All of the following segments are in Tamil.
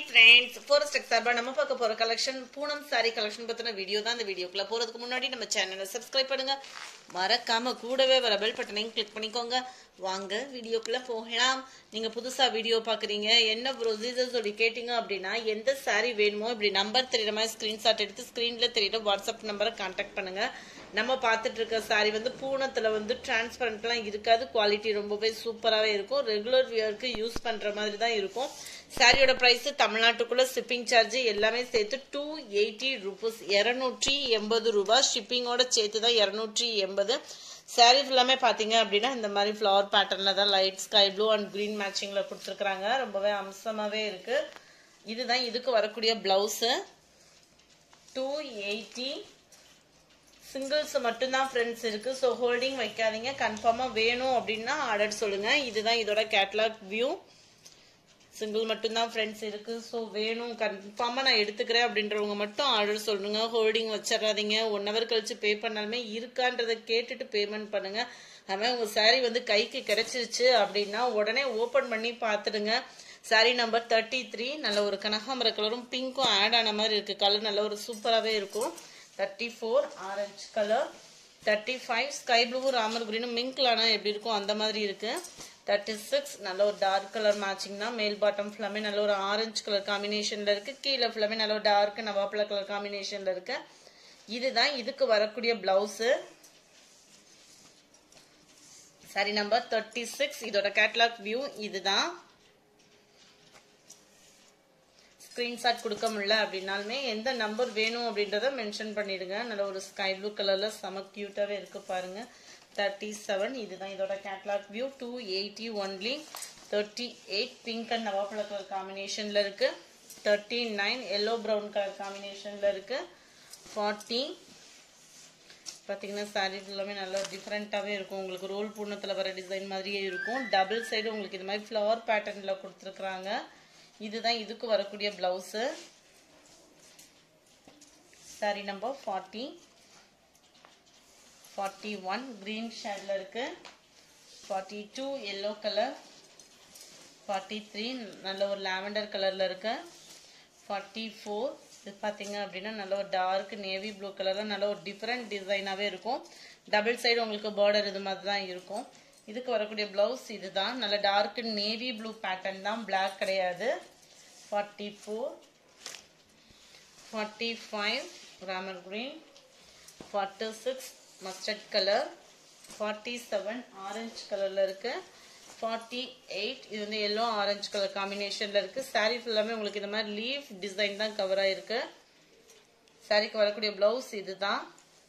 ஃப்ரெண்ட்ஸ் ஃபோரஸ்ட் டெக் சார்பா நம்ம பார்க்க போற கலெக்ஷன் பூனம் சாரி கலெக்ஷன் பத்தின வீடியோ தான் இந்த வீடியோக்குள்ள போறதுக்கு முன்னாடி நம்ம சேனலை சப்ஸ்கிரைப் பண்ணுங்க மறக்காம கூடவே வர பெல் பட்டனையும் கிளிக் பண்ணிக்கோங்க வாங்க வீடியோக்குள்ள போகலாம் நீங்க புதுசா வீடியோ பாக்குறீங்க என்ன ப்ரொசீஜர் சொல்லி கேட்டீங்க அப்படின்னா எந்த சாரி வேணுமோ இப்படி நம்பர் தெரியுற மாதிரி ஸ்கிரீன்ஷாட் எடுத்து ஸ்கிரீன்ல தெரியுற வாட்ஸ்அப் நம்பரை கான்டாக்ட் பண்ணுங்க நம்ம பார்த்துட்டு இருக்க சாரி வந்து பூனத்துல வந்து டிரான்ஸ்பரண்ட்லாம் இருக்காது குவாலிட்டி ரொம்பவே சூப்பராகவே இருக்கும் ரெகுலர் வியருக்கு யூஸ் பண்ற மாதிரி தான் இருக்கும் சாரியோட பிரைஸ் தமிழ்நாட்டுக்குள்ள ஷிப்பிங் சார்ஜ் எல்லாமே சேர்த்து டூ எயிட்டி ருபீஸ் இரநூற்றி எண்பது ரூபாய் ஷிப்பிங்கோட சேர்த்து தான் இரநூற்றி எண்பது சாரீ ஃபுல்லாமே பார்த்தீங்க அப்படின்னா இந்த மாதிரி ஃப்ளவர் பேட்டர்னில் தான் light sky blue and green மேட்சிங்கில் கொடுத்துருக்குறாங்க ரொம்பவே அம்சமாகவே இருக்கு இதுதான் இதுக்கு வரக்கூடிய ப்ளவுஸு டூ எயிட்டி சிங்கிள்ஸ் மட்டும்தான் ஃப்ரெண்ட்ஸ் இருக்கு ஸோ ஹோல்டிங் வைக்காதீங்க கன்ஃபார்மாக வேணும் அப்படின்னா ஆர்டர் சொல்லுங்க இதுதான் இதோட கேட்லாக் வியூ சிங்கிள் மட்டும்தான் ஃப்ரெண்ட்ஸ் இருக்கு ஸோ வேணும் கன்ஃபார்மாக நான் எடுத்துக்கிறேன் அப்படின்றவங்க மட்டும் ஆர்டர் சொல்லுங்க ஹோல்டிங் வச்சிடாதீங்க ஒன் ஹவர் கழிச்சு பே பண்ணாலுமே இருக்கான்றதை கேட்டுட்டு பேமெண்ட் பண்ணுங்க அதுமாதிரி உங்க சாரீ வந்து கைக்கு கிடைச்சிருச்சு அப்படின்னா உடனே ஓப்பன் பண்ணி பார்த்துடுங்க சாரீ நம்பர் தேர்ட்டி த்ரீ நல்ல ஒரு கனகாமர கலரும் பிங்க்கும் ஆட் ஆன மாதிரி இருக்கு கலர் நல்ல ஒரு சூப்பராகவே இருக்கும் thirty four orange colour thirty five sky ப்ளூவும் ராமர் கிரீனும் மிங்க்லானா எப்படி இருக்கும் அந்த மாதிரி இருக்கு தேர்ட்டி சிக்ஸ் நல்ல ஒரு டார்க் கலர் மேட்சிங் தான் மேல் பாட்டம் ஃபுல்லாமே நல்ல ஒரு ஆரஞ்சு கலர் காம்பினேஷன்ல இருக்கு கீழே ஃபுல்லாமே நல்ல ஒரு டார்க் நவாப்பழ கலர் காம்பினேஷன்ல இருக்கு இதுதான் இதுக்கு வரக்கூடிய blouse sari number thirty six இதோட கேட்லாக் வியூ இதுதான் ஸ்க்ரீன்ஷாட் கொடுக்க முடியல அப்படின்னாலுமே எந்த நம்பர் வேணும் அப்படின்றத மென்ஷன் பண்ணிடுங்க நல்ல ஒரு ஸ்கை ப்ளூ கலர்ல செம கியூட்டாவே இருக்கு பாருங்க தேர்ட்டி செவன் இதுதான் இதோட catalogue view two eighty only thirty eight pink and நவாப்பழ கலர் காம்பினேஷன்ல இருக்கு thirty nine yellow brown colour காம்பினேஷன்ல இருக்கு ஃபார்ட்டி பார்த்தீங்கன்னா சாரீ ஃபுல்லாமே நல்லா டிஃப்ரெண்ட்டாகவே இருக்கும் உங்களுக்கு ரோல் பூர்ணத்தில் வர டிசைன் மாதிரியே இருக்கும் டபுள் சைடு உங்களுக்கு இது மாதிரி ஃப்ளவர் பேட்டர்னில் கொடுத்துருக்குறாங்க இதுதான் இதுக்கு வரக்கூடிய blouse sari number forty forty one green ஷேடில் இருக்கு forty two yellow colour forty three நல்ல ஒரு லாவெண்டர் கலரில் இருக்கு ஃபார்ட்டி ஃபோர் இது பார்த்தீங்க அப்படின்னா நல்ல ஒரு டார்க் நேவி ப்ளூ கலரில் நல்ல ஒரு டிஃப்ரெண்ட் டிசைனாகவே இருக்கும் டபுள் சைடு உங்களுக்கு பார்டர் இது மாதிரி தான் இருக்கும் இதுக்கு வரக்கூடிய பிளவுஸ் இதுதான் நல்ல டார்க் நேவி ப்ளூ பேட்டர்ன் தான் பிளாக் கிடையாது forty four forty five Ramar green forty six mustard colour forty seven orange கலரில் இருக்கு ஃபார்ட்டி எயிட் இது வந்து எல்லோ ஆரஞ்சு கலர் காம்பினேஷனில் இருக்கு சாரீ ஃபுல்லாமே உங்களுக்கு இந்த மாதிரி லீஃப் டிசைன் தான் கவர் ஆயிருக்கு சாரிக்கு வரக்கூடிய பிளவுஸ் இதுதான்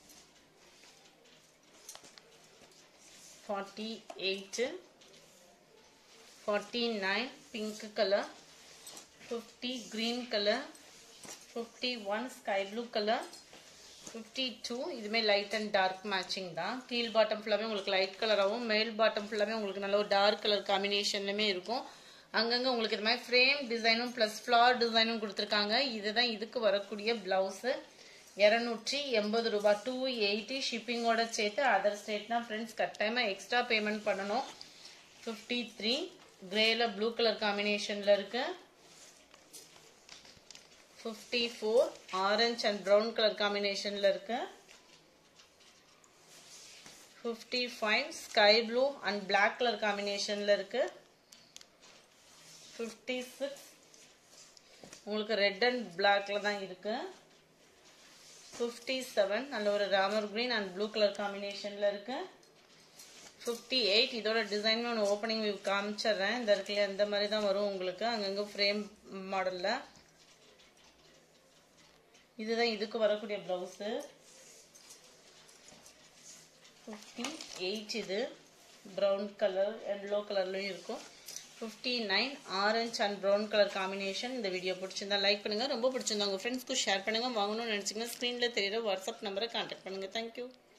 forty eight forty nine pink colour fifty green colour fifty one sky blue colour fifty two இதுமே லைட் அண்ட் டார்க் மேட்சிங் தான் கீழ் பாட்டம் ஃபுல்லாமே உங்களுக்கு லைட் கலராகவும் மேல் பாட்டம் ஃபுல்லாமே உங்களுக்கு நல்ல ஒரு டார்க் கலர் காம்பினேஷன்லுமே இருக்கும் அங்கங்கே உங்களுக்கு இது மாதிரி ஃப்ரேம் டிசைனும் ப்ளஸ் ஃப்ளார் டிசைனும் கொடுத்துருக்காங்க இதுதான் இதுக்கு வரக்கூடிய ப்ளவுஸு இரநூற்றி எண்பது ரூபாய் டூ எயிட்டி ஷிப்பிங்கோட சேர்த்து அதர் ஸ்டேட்னா ஃப்ரெண்ட்ஸ் கட்டாயமாக எக்ஸ்ட்ரா பேமெண்ட் பண்ணணும் ஃபிஃப்டி த்ரீ கிரேல ப்ளூ கலர் காம்பினேஷனில் இருக்கு fifty four orange and brown colour காம்பினேஷனில் இருக்கு fifty five sky blue and black colour காம்பினேஷனில் இருக்கு ஃபிஃப்டி சிக்ஸ் உங்களுக்கு ரெட் அண்ட் பிளாக்ல தான் இருக்கு ஃபிஃப்டி செவன் நல்ல ஒரு Ramar green and blue colour காம்பினேஷனில் இருக்கு ஃபிஃப்டி எயிட் இதோட டிசைன் ஒன்று ஓப்பனிங் வியூ காமிச்சிடுறேன் இந்த இடத்துல இந்த மாதிரி தான் வரும் உங்களுக்கு அங்கங்கே ஃப்ரேம் மாடலில் இதுதான் இதுக்கு வரக்கூடிய ப்ளவுஸு ஃபிஃப்டி எயிட் இது ப்ரௌன் கலர் எல்லோ கலர்லையும் இருக்கும் fifty nine orange and brown colour combination இந்த வீடியோ பிடிச்சிருந்தா லைக் பண்ணுங்கள் ரொம்ப பிடிச்சிருந்தா உங்கள் ஃப்ரெண்ட்ஸ்க்கு ஷேர் பண்ணுங்கள் வாங்கணும்னு நினச்சிங்கன்னா ஸ்க்ரீனில் தெரியுற வாட்ஸ்அப் நம்பரை கான்டாக்ட் பண்ணுங்கள் தேங்க்யூ